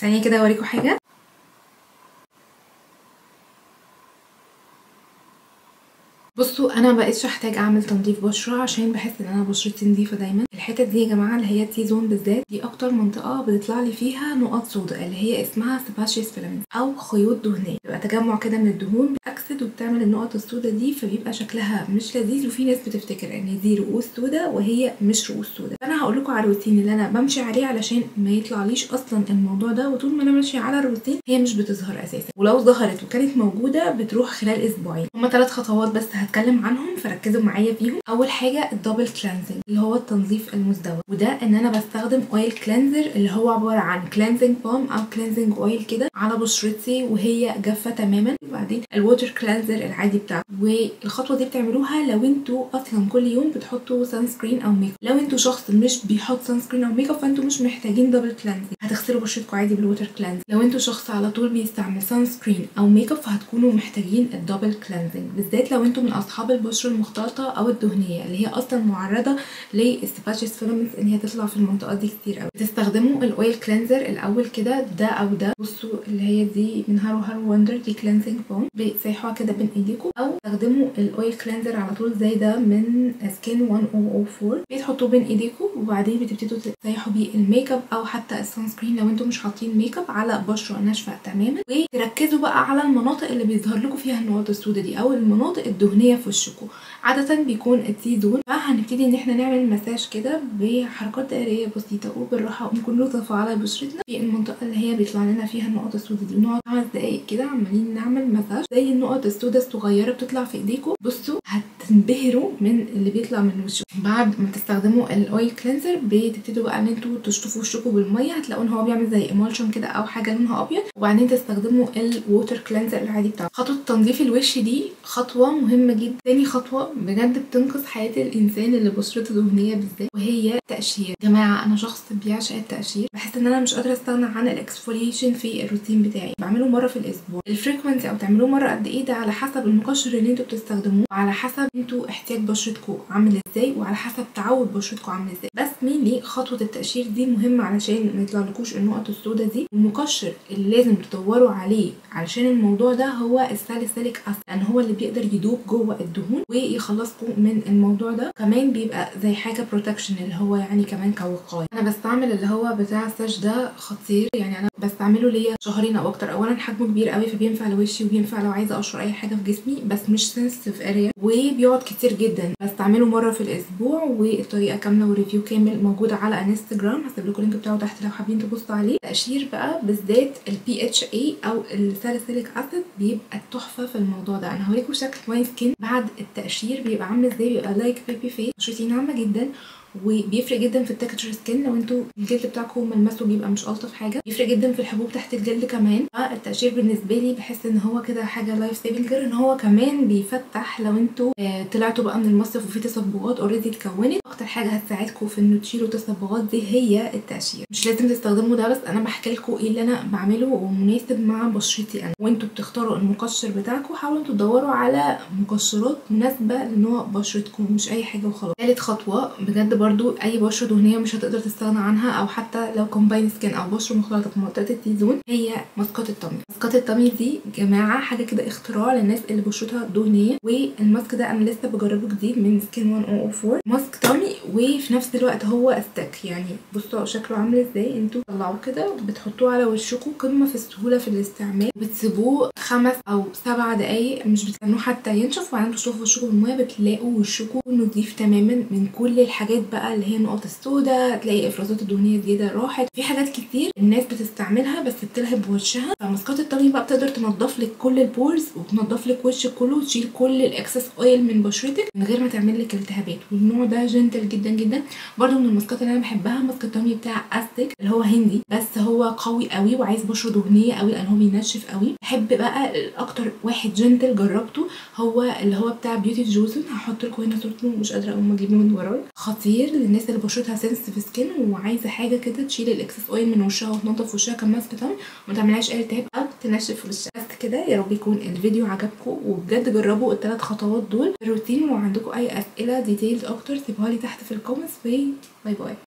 ثانيه كده اوريكم حاجه بصوا انا مبقتش احتاج اعمل تنظيف بشره عشان بحس ان انا بشرتي نظيفه دايما الحتت دي يا جماعه اللي هي تي زون بالذات دي اكتر منطقه بتطلع لي فيها نقط سوداء اللي هي اسمها سباشيس فيلامنت او خيوط دهنيه بيبقى تجمع كده من الدهون بتاكسد وبتعمل النقط السوداء دي فبيبقى شكلها مش لذيذ وفي ناس بتفتكر ان دي رؤوس سوداء وهي مش رؤوس سوداء فانا هقول لكم على الروتين اللي انا بمشي عليه علشان ما يطلعليش اصلا الموضوع ده وطول ما انا ماشيه على الروتين هي مش بتظهر اساسا ولو ظهرت وكانت موجوده بتروح خلال اسبوعين هما ثلاث خطوات بس هتكلم عنهم فركزوا معايا فيهم اول حاجه الدبل كلانزنج اللي هو التنظيف المزدوج وده ان انا بستخدم اويل كلينزر اللي هو عباره عن كلينزنج بالم او كلينزنج اويل كده على بشرتي وهي جافه تماما وبعدين الووتر كلينزر العادي بتاعه والخطوه دي بتعملوها لو انتوا اصلا كل يوم بتحطوا سان سكرين او ميك لو انتوا شخص مش بيحط سان سكرين او ميك اب فانتوا مش محتاجين دبل كلينزنج هتغسلوا بشرتكم عادي بالووتر كلينزر لو انتوا شخص على طول بيستعمل سان سكرين او ميك اب فهتكونوا محتاجين الدبل كلينزنج بالذات لو انتوا من اصحاب البشره المختلطه او الدهنيه اللي هي اصلا معرضه للسباشيس فيلامنتس ان هي تطلع في المنطقه دي كتير قوي بتستخدموا الاويل كلينزر الاول كده ده او ده بصوا اللي هي دي من هارو هارو وندر دي كلينزنج بوم بتسيحوها كده بين ايديكم او تستخدموا الاويل كلينزر على طول زي ده من سكين 1004 بتحطوه بين ايديكم وبعدين بتبتدوا تسيحوا بيه الميك اب او حتى السان سكرين لو انتم مش حاطين ميك اب على بشره ناشفه تماما وتركزوا بقى على المناطق اللي بيظهر لكم فيها النقط السوداء دي او المناطق الدهنيه في وشكم عاده بيكون التي زون فهنبتدي ان احنا نعمل مساج كده بحركات دائريه بسيطه وبالراحه ونكون لطفة على بشرتنا في المنطقه اللي هي بيطلع لنا فيها النقط السوداء دي ونقعد خمس دقايق كده عمالين نعمل مساج زي النقط السوداء الصغيره بتطلع في ايديكم بصوا هتنبهروا من اللي بيطلع من وشكم بعد ما تستخدموا الاويل كلينزر بتبتدوا بقى ان انتوا تشطفوا وشكم بالميه هتلاقوا ان هو بيعمل زي ايمالشن كده او حاجه لونها ابيض وبعدين تستخدموا الووتر كلينزر العادي بتاعه خطوه تنظيف الوش دي خطوه مهمه جدا تاني خطوه بجد بتنقذ حياه الانسان اللي بشرته دهنيه بالذات وهي التقشير يا جماعه انا شخص بيعشق التقشير بحس ان انا مش قادره استغنى عن الاكسفوليشن في الروتين بتاعي بعمله مره في الاسبوع الفريكونسي او تعملوه مره قد ايه ده على حسب المقشر اللي انتوا بتستخدموه وعلى حسب انتوا احتياج بشرتكم عامل ازاي وعلى حسب تعود بشرتكم عامل ازاي بس مين ليه خطوه التقشير دي مهمه علشان ما يطلعلكوش النقط السوداء دي المقشر اللي لازم تدوروا عليه علشان الموضوع ده هو الساليسيليك اسيد لان هو اللي بيقدر يدوب جوه الدهون ويخلصكم من الموضوع ده كمان بيبقى زي حاجه بروتكشن اللي هو يعني كمان كوقايه انا بستعمل اللي هو بتاع الساش ده خطير يعني انا بستعمله ليا شهرين او اكتر اولا حجمه كبير قوي فبينفع لوشي وبينفع لو عايزه اقشر اي حاجه في جسمي بس مش سنسيتيف اريا وبيقعد كتير جدا بستعمله مره في الاسبوع والطريقه كامله وريفيو كامل موجوده على انستجرام هسيب لكم اللينك بتاعه تحت لو حابين تبصوا عليه تقشير بقى بالذات البي اتش اي او الساليسيليك اسيد بيبقى تحفه في الموضوع ده انا هوريكم شكل ماي سكين بعد التقشير بيبقى عامل ازاي بيبقى لايك بيبي فيس بشرتي ناعمه جدا وبيفرق جدا في التكتشر سكين لو انتوا الجلد بتاعكم ملمسه بيبقى مش الطف حاجه بيفرق جدا في الحبوب تحت الجلد كمان فالتقشير بالنسبه لي بحس ان هو كده حاجه لايف سيفنج غير ان هو كمان بيفتح لو انتوا آه طلعتوا بقى من المصيف وفي تصبغات اوريدي اتكونت اكتر حاجه هتساعدكم في انه تشيلوا التصبغات دي هي التقشير مش لازم تستخدموا ده بس انا بحكي لكم ايه اللي انا بعمله ومناسب مع بشرتي انا وانتوا بتختاروا المقشر بتاعكم حاولوا انتوا تدوروا على مقشرات مناسبه لنوع بشرتكم مش اي حاجه وخلاص ثالث خطوه بجد برضو اي بشره دهنيه مش هتقدر تستغنى عنها او حتى لو كومباين سكين او بشره مختلطه في منطقه التي زون هي ماسكات الطمي ماسكات الطمي دي جماعه حاجه كده اختراع للناس اللي بشرتها دهنيه والماسك ده انا لسه بجربه جديد من سكين 1004 ماسك طمي وفي نفس الوقت هو استك يعني بصوا شكله عامل ازاي انتوا طلعوه كده بتحطوه على وشكم قمه في السهوله في الاستعمال بتسيبوه خمس او سبع دقايق مش بتستنوه حتى ينشف وبعدين تشطفوا وشكم بالميه بتلاقوا وشكم نضيف تماما من كل الحاجات بقى اللي هي النقط السوداء تلاقي افرازات الدهنيه زياده راحت في حاجات كتير الناس بتستعملها بس بتلهب وشها فماسكات الطمي بقى بتقدر تنضف لك كل البورز وتنضف لك وشك كله وتشيل كل الاكسس اويل من بشرتك من غير ما تعمل لك التهابات والنوع ده جنتل جدا جدا برده من الماسكات اللي انا بحبها ماسك الطمي بتاع استك اللي هو هندي بس هو قوي قوي وعايز بشره دهنيه قوي لان هو بينشف قوي بحب بقى اكتر واحد جنتل جربته هو اللي هو بتاع بيوتي جوزن هحط لكم هنا صورته مش قادره اقوم اجيبه من ورايا خطير للناس اللي بشرتها سنسيتيف سكين وعايزه حاجه كده تشيل الاكسس اويل من وشها وتنضف وشها كماسك طمي وما تعملهاش اي التهاب او تنشف وشها بس كده يا رب يكون الفيديو عجبكم وبجد جربوا الثلاث خطوات دول الروتين ولو عندكم اي اسئله ديتيلز اكتر سيبوها لي تحت في الكومنتس باي باي